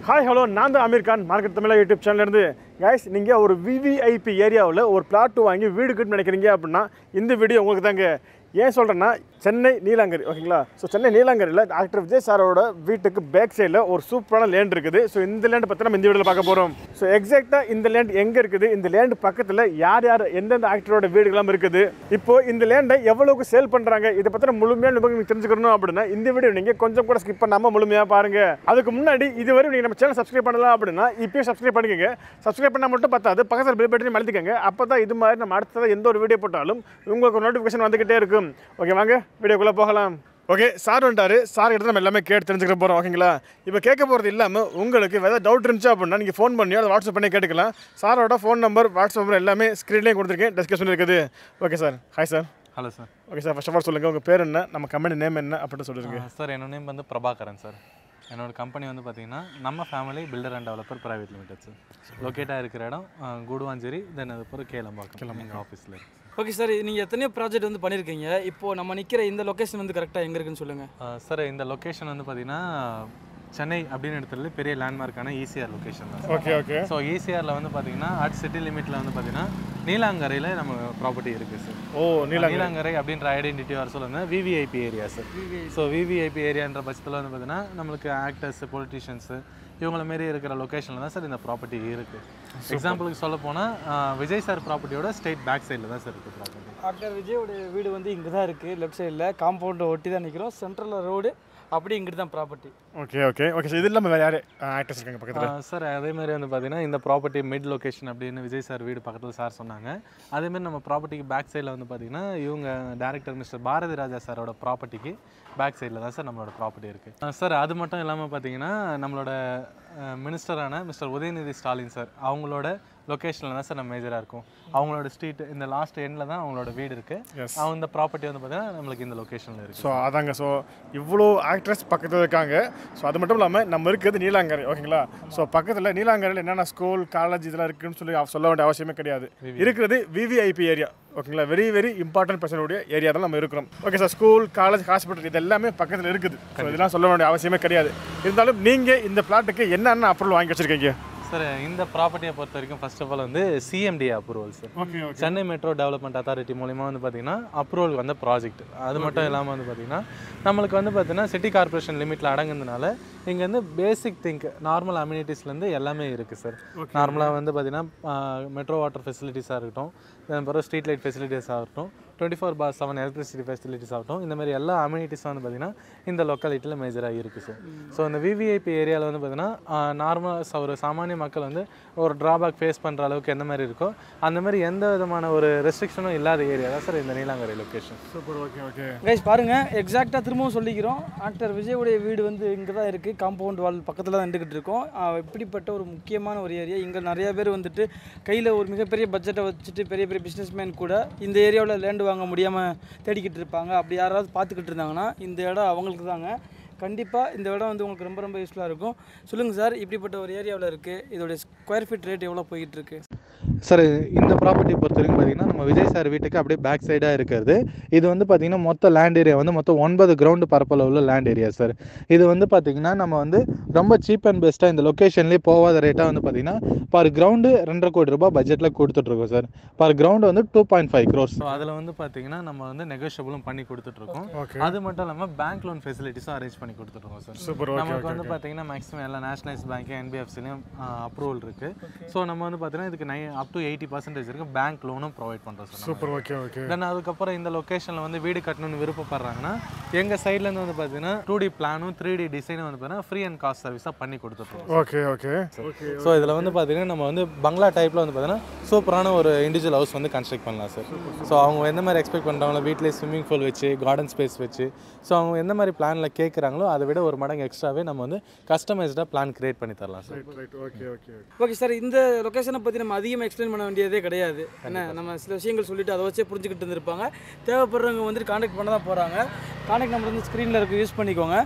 hi hello நான் தான் Aamir Khan market Tamizha YouTube சேனல்லேருந்து கைஸ் நீங்கள் ஒரு விவிஐபி ஏரியாவில் ஒரு பிளாட் வாங்கி வீடு கட்டு நினைக்கிறீங்க அப்படின்னா இந்த வீடியோ உங்களுக்கு தாங்க ஏன் சொல்கிறேன்னா சென்னை நீலாங்கரி ஓகேங்களா ஸோ சென்னை நீலாங்கரியில் டாக்டர் விஜய் சாரோட வீட்டுக்கு பேக் சைடில் ஒரு சூப்பரான லேண்ட் இருக்குது ஸோ இந்த லேண்ட் பற்றி நம்ம இந்த வீடியோவில் பார்க்க போகிறோம் ஸோ எக்ஸாக்டாக இந்த லேண்ட் எங்கே இருக்குது இந்த லேண்ட் பக்கத்தில் யார் யார் எந்தெந்த ஆக்டரோட வீடுகள்லாம் இருக்குது இப்போ இந்த லேண்டை எவ்வளவுக்கு சேல் பண்ணுறாங்க இதை பற்றின முழுமையான விவரம் நீங்கள் தெரிஞ்சுக்கணும் அப்படின்னா இந்த வீடியோ நீங்கள் கொஞ்சம் கூட ஸ்கிப் பண்ணாமல் முழுமையாக பாருங்கள் அதுக்கு முன்னாடி இதுவரை நீங்கள் நம்ம சேனல் சப்ஸ்கிரைப் பண்ணலாம் அப்படின்னா இப்போயும் சப்ஸ்கிரைப் பண்ணிக்கோங்க சப்ஸ்கிரைப் பண்ணால் மட்டும் பத்தாது பக்கத்தில் பில் பட்டனையும் அழுத்திக்கங்க அப்போ தான் இது மாதிரி நம்ம அடுத்ததாக எந்த ஒரு வீடியோ போட்டாலும் உங்களுக்கு ஒரு நோட்டிஃபிகேஷன் வந்துக்கிட்டே இருக்கும் ஓகே வாங்க வீடியோக்குள்ளே போகலாம் ஓகே சார் வந்துட்டாரு சார் கிட்ட நம்ம எல்லாமே கேட்டு தெரிஞ்சுக்க போகிறோம் ஓகேங்களா இப்போ கேட்க போகிறது இல்லாமல் உங்களுக்கு ஏதாவது டவுட் இருந்துச்சு அப்படின்னா நீங்கள் ஃபோன் பண்ணி அதை வாட்ஸ்அப் பண்ணி கேட்டுக்கலாம் சாரோட ஃபோன் நம்பர் வாட்ஸ்அப் நம்பர் எல்லாமே ஸ்க்ரீன்லேயே கொடுத்துருக்கேன் டிஸ்கஷன் இருக்குது okay sir hi sir hello sir okay sir first of all சொல்லுங்கள் உங்கள் பேர் என்ன நம்ம கம்பெனி நேம் என்ன அப்படின்னு சொல்லிருங்க சார் என்னோட நேம் வந்து பிரபாகரன் சார் என்னோட கம்பெனி வந்து பார்த்தீங்கன்னா நம்ம family builder and developer private limited sir லொக்கேட்டாக இருக்கிற இடம் அஹ், கூடுவாஞ்சேரி தென் அது அப்புறம் கேளம்பாக்கம் எங்கள் ஆஃபீஸில் ஓகே சார் நீங்கள் எத்தனையோ ப்ராஜெக்ட் வந்து பண்ணியிருக்கீங்க இப்போ நம்ம நிற்கிற இந்த லொகேஷன் வந்து கரெக்டாக எங்கே இருக்குன்னு சொல்லுங்கள் சார் இந்த லொக்கேஷன் வந்து பார்த்தீங்கன்னா சென்னை அப்படின்னு எடுத்துறது பெரிய லேண்ட்மார்க்கான ஈசிஆர் லொக்கேஷன் தான் ஓகே ஓகே ஸோ ஈசிஆரில் வந்து பார்த்தீங்கன்னா அட் சிட்டி லிமிட்டில் வந்து பார்த்தீங்கன்னா நீலாங்கரையில் நம்ம ப்ராப்பர்ட்டி இருக்குது சார் ஓ நீலா நீலாங்கரை அப்படின்ற ஐடென்டிட்டி வர சொல்லுங்க VVIP area sir so VVIP ஏரியான்ற பட்சத்தில் வந்து பார்த்தீங்கன்னா நம்மளுக்கு ஆக்டர்ஸ் பொலிட்டிஷியன்ஸு இவங்கள மாரி இருக்கிற லொக்கேஷனில் தான் சார் இந்த ப்ராப்பர்ட்டி இருக்குது எக்ஸாம்பிளுக்கு சொல்ல போனால் விஜய் சார் ப்ராப்பர்ட்டியோட ஸ்டேட் பேக் சைடில் தான் சார் இருக்குது ப்ராப்பர்ட்டி டாக்டர் விஜயோட வீடு வந்து இங்கே தான் இருக்குது லெஃப்ட் சைடில் காம்பவுண்டை ஒட்டி தான் நிற்கிறோம் சென்ட்ரலில் ரோடு அப்படி இங்கிட்டு தான் property okay okay okay sir இது இல்லாமல் வேறு யார் ஆக்டர்ஸ் இருக்காங்க பக்கத்தில் சார் அதே மாதிரி வந்து பார்த்தீங்கன்னா இந்த ப்ராப்பர்ட்டி மிட் லொகேஷன் அப்படின்னு விஜய் சார் வீடு பக்கத்தில் சார் சொன்னாங்க அதே மாதிரி நம்ம ப்ராப்பர்ட்டிக்கு பேக் சைடில் வந்து பார்த்தீங்கன்னா இவங்க டேரக்டர் மிஸ்டர் பாரதி ராஜா சாரோட ப்ராப்பர்ட்டிக்கு பேக் சைடில் தான் சார் நம்மளோட ப்ராப்பர்ட்டி இருக்குது சார் அது மட்டும் இல்லாமல் பார்த்தீங்கன்னா நம்மளோட மினிஸ்டரான மிஸ்டர் உதயநிதி ஸ்டாலின் சார் அவங்களோட லொக்கேஷனில் தான் சார் நம்ம மேஜராக இருக்கும் அவங்களோட ஸ்ட்ரீட் இந்த லாஸ்ட் எண்டில் தான் அவங்களோட வீடு இருக்குது எஸ் அவங்க இந்த ப்ராப்பர்ட்டி வந்து பார்த்தீங்கன்னா நம்மளுக்கு இந்த லொக்கேஷனில் இருக்குது ஸோ அதாங்க ஸோ இவ்வளோ ஆக்ட்ரஸ் பக்கத்தில் இருக்காங்க ஸோ அது மட்டும் இல்லாமல் நம்ம இருக்கிறது நீலாங்கரை ஓகேங்களா ஸோ பக்கத்தில் நீலாங்கரையில் என்னென்ன ஸ்கூல் காலேஜ் இதெல்லாம் இருக்குன்னு சொல்லி அவ- சொல்ல வேண்டிய அவசியமே கிடையாது இருக்கிறது விவிஐபி ஏரியா ஓகேங்களா வெரி வெரி இம்பார்ட்டன்ட் பர்சனுடைய ஏரியா தான் நம்ம இருக்கிறோம் okay sir school college hospital இது எல்லாமே பக்கத்தில் இருக்குது ஸோ இதெல்லாம் சொல்ல வேண்டிய அவசியமே கிடையாது இருந்தாலும் நீங்கள் இந்த பிளாட்டுக்கு என்னென்ன அப்ரூவல் வாங்கி வச்சிருக்கீங்க சார் இந்த ப்ராப்பர்ட்டியை பொறுத்த வரைக்கும் ஃபர்ஸ்ட் ஆஃப் ஆல் வந்து CMD approval sir okay okay Chennai metro development authority மூலிமா வந்து பார்த்தீங்கன்னா அப்ரூவல் வந்த ப்ராஜெக்ட் அது மட்டும் இல்லாமல் வந்து பார்த்தீங்கன்னா நம்மளுக்கு வந்து பார்த்தீங்கன்னா சிட்டி கார்ப்பரேஷன் லிமிட்டில் அடங்குனதுனால இங்கே வந்து பேசிக் திங்க் நார்மல் அம்யூனிட்டிஸ்லேருந்து எல்லாமே இருக்குது சார் நார்மலாக வந்து பார்த்தீங்கன்னா மெட்ரோ வாட்டர் ஃபெசிலிட்டிஸாக இருக்கட்டும் அப்புறம் ஸ்ட்ரீட் லைட் ஃபெசிலிட்டிஸாக இருக்கட்டும் twenty four by seven electricity facilities ஆகட்டும் இந்த மாதிரி எல்லா அம்யூனிட்டிஸும் வந்து பார்த்தீங்கன்னா இந்த லொக்காலிட்டியில் மேஜராக இருக்குது சார் ஸோ இந்த விவிஐபி ஏரியாவில் வந்து பார்த்தீங்கன்னா நார்மலாக ஒரு சாமானிய மக்கள் வந்து ஒரு ட்ராபேக் ஃபேஸ் பண்ணுற அளவுக்கு எந்த மாதிரி இருக்கோ அந்த மாதிரி எந்த விதமான ஒரு ரெஸ்ட்ரிக்ஷனும் இல்லாத ஏரியா தான் சார் இந்த Neelankarai location super okay okay guys பாருங்கள் எக்ஸாக்டாக திரும்பவும் சொல்லிக்கிறோம் டாக்டர் விஜயோடைய வீடு வந்து இங்கே தான் இருக்குது காம்பவுண்ட் வால் பக்கத்தில் தான் நின்றுக்கிட்டு இருக்கோம் ஆஹ் இப்படிப்பட்ட ஒரு முக்கியமான ஒரு ஏரியா இங்கே நிறைய பேர் வந்துட்டு கையில் ஒரு மிகப்பெரிய பட்ஜெட்டை வச்சுட்டு பெரிய பெரிய பிஸ்னஸ்மேன் கூட இந்த ஏரியாவில் லேண்டு வாங்க முடியாமல் தேடிக்கிட்டு இருப்பாங்க அப்படி யாராவது பார்த்துக்கிட்டு இருந்தாங்கன்னா இந்த இடம் அவங்களுக்கு தாங்க கண்டிப்பாக இந்த இடம் வந்து உங்களுக்கு ரொம்ப ரொம்ப யூஸ்ஃபுல்லாக இருக்கும் சொல்லுங்கள் சார் இப்படிப்பட்ட ஒரு ஏரியாவில் இருக்குது இதோடைய ஸ்கொயர் ஃபீட் ரேட் எவ்வளோ போயிட்டு இருக்கு சார் இந்த ப்ராப்பர்ட்டி பொறுத்த வரைக்கும் பார்த்தீங்கன்னா நம்ம விஜய் சார் வீட்டுக்கு அப்படியே பேக் சைடாக இருக்கிறது இது வந்து பார்த்தீங்கன்னா மொத்த லேண்ட் ஏரியா வந்து மொத்தம் ஒன்பது கிரவுண்டு பரப்பளவுள்ள லேண்ட் ஏரியா சார் இது வந்து பார்த்தீங்கன்னா நம்ம வந்து ரொம்ப சீப் அண்ட் பெஸ்ட்டாக இந்த லொக்கேஷன்லேயே போகாத ரேட்டாக வந்து பார்த்தீங்கன்னா பர் கிரவுண்டு ரெண்டரை கோடி ரூபாய் பட்ஜெட்டில் கொடுத்துட்ருக்கோம் சார் பர் கிரவுண்டு வந்து two point five crores so அதில் வந்து பார்த்தீங்கன்னா நம்ம வந்து நெகோஷியபிளும் பண்ணி கொடுத்துட்ருக்கோம் ஓகே அது மட்டும் இல்லாமல் பேங்க் லோன் ஃபெசிலிட்டிஸும் அரேஞ்ச் பண்ணி கொடுத்துட்ருக்கோம் சார் சூப்பர் ஓகே நமக்கு வந்து பார்த்தீங்கன்னா மேக்ஸிமம் எல்லா நேஷனலைஸ் பேங்க் என்பிஎஃப்சிலையும் அப்ரூவல் இருக்குது ஸோ நம்ம வந்து பார்த்தீங்கன்னா இதுக்கு நை அப் டு எயிட்டி பர்சன்டேஜ் இருக்குது பேங்க் லோனும் ப்ரொவைட் பண்ணுறோம் sir super okay okay then அதுக்கப்புறம் இந்த லொக்கேஷனில் வந்து வீடு கட்டணும்னு விருப்பப்படுறாங்கன்னா எங்கள் சைட்லேருந்து வந்து பார்த்தீங்கன்னா டூ டி பிளானும் த்ரீ டி டிசைனும் வந்து பார்த்தீங்கன்னா ஃப்ரீ அண்ட் காஸ்ட் சர்வீஸாக பண்ணி கொடுத்துட்ருக்கோம் ஓகே ஓகே ஓகே ஸோ இதில் வந்து பார்த்தீங்கன்னா நம்ம வந்து பங்களா டைப்பில் வந்து பார்த்தீங்கன்னா சூப்பரான ஒரு இண்டிவிஜுவல் ஹவுஸ் வந்து கன்ஸ்ட்ரக்ட் பண்ணலாம் சார் ஸோ அவங்க எந்த மாதிரி எக்ஸ்பெக்ட் பண்ணுறாங்களோ வீட்டிலே ஸ்விம்மிங் பூல் வச்சு கார்டன் ஸ்பேஸ் வச்சு ஸோ அவங்க எந்த மாதிரி பிளானில் கேட்குறாங்களோ அதை விட ஒரு மடங்கு எக்ஸ்ட்ராவே நம்ம வந்து கஸ்டமைஸ்டாக பிளான் கிரியேட் பண்ணி தரலாம் sir right right okay okay okay sir இந்த லொக்கேஷனை பற்றி நம்ம அதிகமாக எக்ஸ்பிளைன் பண்ண வேண்டியதே கிடையாது என்ன நம்ம சில விஷயங்கள் சொல்லிட்டு அதை வச்சே புரிஞ்சுக்கிட்டு இருந்திருப்பாங்க தேவைப்படுறவங்க வந்துட்டு காண்டாக்ட் பண்ண தான் போகிறாங்க காண்டாக்ட் நம்பர் வந்து ஸ்க்ரீனில் இருக்க யூஸ் பண்ணிக்கோங்க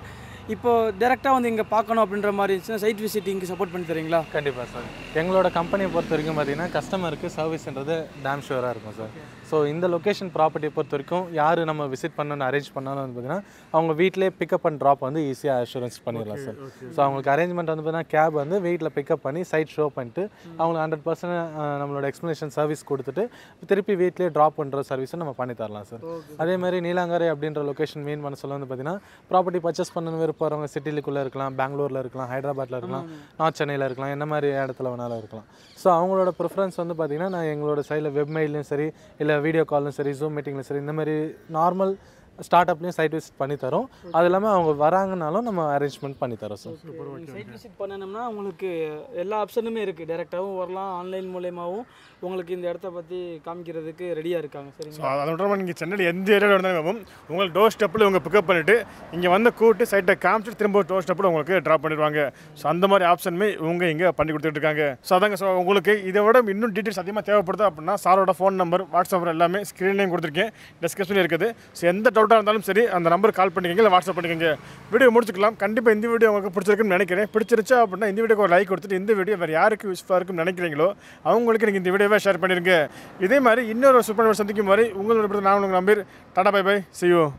இப்போ டேரெக்டாக வந்து இங்கே பார்க்கணும் அப்படின்ற மாதிரி இருந்துச்சுன்னா சைட் விசிட்டிங்க்கு சப்போர்ட் பண்ணி தரீங்களா கண்டிப்பாக சார் எங்களோட கம்பெனியை பொறுத்த வரைக்கும் பார்த்தீங்கன்னா கஸ்டமருக்கு சர்வீஸ்ன்றது டேம் ஷுவராக இருக்கும் சார் ஸோ இந்த லொக்கேஷன் ப்ராப்பர்ட்டியை பொறுத்த வரைக்கும் யார் நம்ம விசிட் பண்ணணும்னு அரேஞ்ச் பண்ணாலும் வந்து பார்த்தீங்கன்னா அவங்க வீட்டிலே பிக்கப் அண்ட் ட்ராப் வந்து ஈஸியாக அஷூரன்ஸ் பண்ணிடலாம் சார் ஸோ அவங்களுக்கு அரேஞ்ச்மெண்ட் வந்து பார்த்தீங்கன்னா கேப் வந்து வீட்டில் பிக்கப் பண்ணி சைட் ஷோ பண்ணிட்டு அவங்களுக்கு ஹண்ட்ரட் பர்சன்ட் நம்மளோட எக்ஸ்ப்ளனேஷன் சர்வீஸ் கொடுத்துட்டு திருப்பி வீட்லேயே ட்ராப் பண்ணுற சர்வீஸும் நம்ம பண்ணி தரலாம் சார் அதே மாதிரி நீலாங்கரை அப்படின்ற லொக்கேஷன் மீன் பண்ண சொல்ல வந்து பார்த்தீங்கன்னா ப்ராப்பர்ட்டி பர்ச்சேஸ் பண்ணணும் விருப்பறவங்க சிட்டிலுக்குள்ளே இருக்கலாம் பெங்களூரில் இருக்கலாம் ஹைதராபாத்தில் இருக்கலாம் நார்த் சென்னையில் இருக்கலாம் என்ன மாதிரி இடத்துல வேணாலும் இருக்கலாம் ஸோ அவங்களோட ப்ரிஃபரன்ஸ் வந்து பார்த்தீங்கன்னா நான் எங்களோட சைடில் வெப்மெயிலையும் சரி இல்லை வீடியோ கால்லையும் சரி ஜூம் மீட்டிங்லையும் சரி இந்த மாதிரி நார்மல் ஸ்டார்ட் அப்லேயும் சைட் விசிட் பண்ணி தரோம் அது இல்லாமல் அவங்க வராங்கனாலும் நம்ம அரேஞ்ச்மெண்ட் பண்ணி தரோம் சார் சைட் விசிட் பண்ணணும்னா உங்களுக்கு எல்லா ஆப்ஷனுமே இருக்குது டேரெக்டாகவும் வரலாம் ஆன்லைன் மூலயமாவும் உங்களுக்கு இந்த இடத்த பற்றி காமிக்கிறதுக்கு ரெடியாக இருக்காங்க ஸோ சரிங்களா அதை விட்றாம நீங்கள் சென்னையில் எந்த ஏரியாவில் இருந்தாலும் உங்களுக்கு டோர் ஸ்டெப்பில் இவங்க பிக்கப் பண்ணிவிட்டு இங்கே வந்து கூட்டு சைட்டை காமிச்சிட்டு திரும்ப டோர் ஸ்டெப்பில் உங்களுக்கு ட்ராப் பண்ணிடுவாங்க ஸோ அந்த மாதிரி ஆப்ஷனுமே இவங்க இங்கே பண்ணி கொடுத்துட்டு இருக்காங்க ஸோ அதாங்க ஸோ உங்களுக்கு இதை விட இன்னும் டீட்டெயில்ஸ் அதிகமாக தேவைப்படுது அப்படின்னா சாரோட ஃபோன் நம்பர் வாட்ஸ்அப் நம்பர் எல்லாமே ஸ்க்ரீன்லேயும் கொடுத்துருக்கேன் டிஸ்கிரிப்ஷனில் இருக்குது ஸோ எந்த டவுட்டாக இருந்தாலும் சரி அந்த நம்பர் கால் பண்ணிக்கங்க இல்லை வாட்ஸ்அப் பண்ணிக்கங்க வீடியோ முடிச்சுக்கலாம் கண்டிப்பாக இந்த வீடியோ உங்களுக்கு பிடிச்சிருக்குன்னு நினைக்கிறேன் பிடிச்சிருச்சா அப்படின்னா இந்த வீடியோக்கு ஒரு லைக் கொடுத்துட்டு இந்த வீடியோ வேறு யாருக்கு யூஸ்ஃபுல்லாக இருக்குன்னு நினைக்கிறீங்களோ அவங்களுக்கு நீங்கள் இந்த வீடியோவை ஷேர் பண்ணிருங்க இதே மாதிரி இன்னொரு சூப்பர் சந்திக்கும் வரை உங்களோட நான் உங்களுக்கு number tata bye bye see you